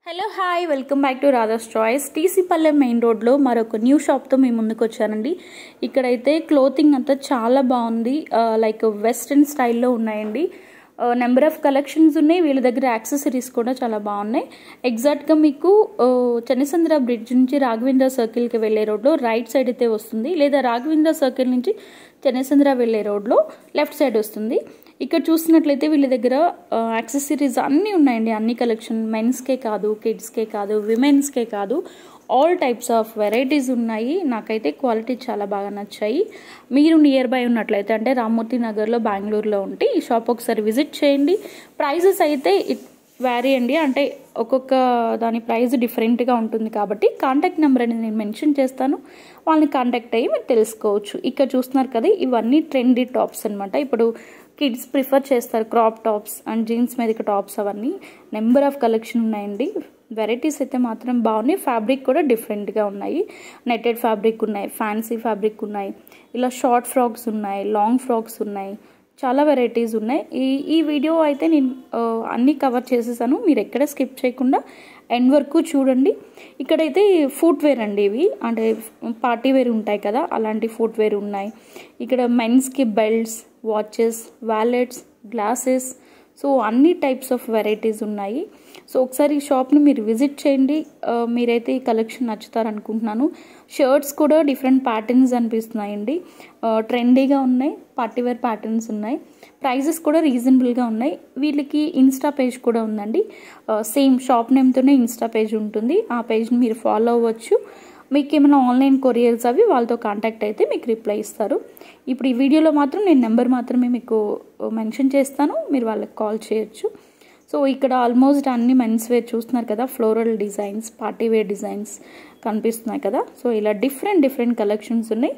hello hi welcome back to Radha's choice Tcpalle main రోడ్లో మరొక new షాప్తో మీ ముందుకు వచ్చానండి ఇక్కడైతే క్లోతింగ్ అంతా చాలా బాగుంది ఆ, లైక్ వెస్ట్రన్ స్టైల్లో ఉన్నాయండి నెంబర్ ఆఫ్ కలెక్షన్స్ ఉన్నాయి వీళ్ళ దగ్గర యాక్సెసరీస్ కూడా చాలా బాగున్నాయి ఎగ్జాక్ట్గా మీకు ఆ, చెన్నసంద్ర బ్రిడ్జ్ నుంచి రాఘవేంద్ర సర్కిల్కి వెళ్ళే రోడ్లో రైట్ సైడ్ అయితే వస్తుంది లేదా రాఘవేంద్ర సర్కిల్ నుంచి చెన్నసంద్ర వెళ్ళే రోడ్లో లెఫ్ట్ సైడ్ వస్తుంది ఇక్కడ చూసినట్లయితే వీళ్ళ దగ్గర యాక్సెసరీస్ అన్నీ ఉన్నాయండి అన్ని కలెక్షన్ మెన్స్కే కాదు కిడ్స్కే కాదు విమెన్స్కే కాదు ఆల్ టైప్స్ ఆఫ్ వెరైటీస్ ఉన్నాయి నాకైతే క్వాలిటీ చాలా బాగా నచ్చాయి మీరు నియర్ బై ఉన్నట్లయితే అంటే రామ్మూర్తి నగర్లో బెంగళూరులో ఉంటే ఈ షాప్ ఒకసారి విజిట్ చేయండి ప్రైజెస్ అయితే ఇట్ వ్యారీ అండి అంటే ఒక్కొక్క దాని ప్రైస్ డిఫరెంట్గా ఉంటుంది కాబట్టి కాంటాక్ట్ నెంబర్ అనేది నేను మెన్షన్ చేస్తాను వాళ్ళని కాంటాక్ట్ అయ్యి మీరు తెలుసుకోవచ్చు ఇక్కడ చూస్తున్నారు కదా ఇవన్నీ ట్రెండీ టాప్స్ అనమాట ఇప్పుడు కిడ్స్ ప్రిఫర్ చేస్తారు క్రాప్ టాప్స్ అండ్ జీన్స్ మీదకి టాప్స్ అవన్నీ నెంబర్ ఆఫ్ కలెక్షన్ ఉన్నాయండి వెరైటీస్ అయితే మాత్రం బాగున్నాయి ఫ్యాబ్రిక్ కూడా డిఫరెంట్గా ఉన్నాయి నెట్టెడ్ ఫ్యాబ్రిక్ ఉన్నాయి ఫ్యాన్సీ ఫ్యాబ్రిక్ ఉన్నాయి ఇలా షార్ట్ ఫ్రాక్స్ ఉన్నాయి లాంగ్ ఫ్రాక్స్ ఉన్నాయి చాలా వెరైటీస్ ఉన్నాయి ఈ ఈ వీడియో అయితే నేను ఆ, అన్నీ కవర్ చేసేసాను మీరు ఎక్కడ స్కిప్ చేయకుండా ఎండ్ వరకు చూడండి ఇక్కడైతే ఫుట్ వేర్ అండి ఇవి అంటే పార్టీ వేర్ ఉంటాయి కదా అలాంటి ఫుట్ వేర్ ఉన్నాయి ఇక్కడ మెన్స్కి belts watches wallets glasses so అన్ని టైప్స్ ఆఫ్ వెరైటీస్ ఉన్నాయి సో ఒకసారి ఈ షాప్ని మీరు విజిట్ చేయండి ఆ, మీరైతే ఈ కలెక్షన్ నచ్చుతారనుకుంటున్నాను షర్ట్స్ కూడా డిఫరెంట్ ప్యాటర్న్స్ అనిపిస్తున్నాయండి ట్రెండీగా ఉన్నాయి పార్టీ వేర్ ప్యాటర్న్స్ ఉన్నాయి ప్రైజెస్ కూడా రీజనబుల్గా ఉన్నాయి వీళ్ళకి ఇన్స్టా పేజ్ కూడా ఉందండి సేమ్ షాప్ నేమ్తోనే ఇన్స్టా పేజ్ ఉంటుంది ఆ పేజ్ని మీరు ఫాలో అవ్వచ్చు మీకు ఏమైనా ఆన్లైన్ కొరియర్స్ అవి వాళ్ళతో కాంటాక్ట్ అయితే మీకు రిప్లై ఇస్తారు ఇప్పుడు ఈ వీడియోలో మాత్రం నేను నెంబర్ మాత్రమే మీకు మెన్షన్ చేస్తాను మీరు వాళ్ళకి కాల్ చేయొచ్చు సో ఇక్కడ ఆల్మోస్ట్ అన్ని మెన్స్ వేర్ చూస్తున్నారు కదా floral designs party wear designs కనిపిస్తున్నాయి కదా సో ఇలా డిఫరెంట్ డిఫరెంట్ కలెక్షన్స్ ఉన్నాయి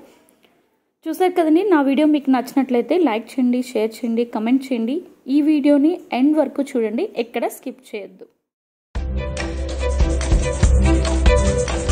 చూసారు కదండి నా వీడియో మీకు నచ్చినట్లయితే లైక్ చేయండి షేర్ చేయండి కమెంట్ చేయండి ఈ వీడియోని ఎండ్ వరకు చూడండి ఎక్కడ స్కిప్ చేయొద్దు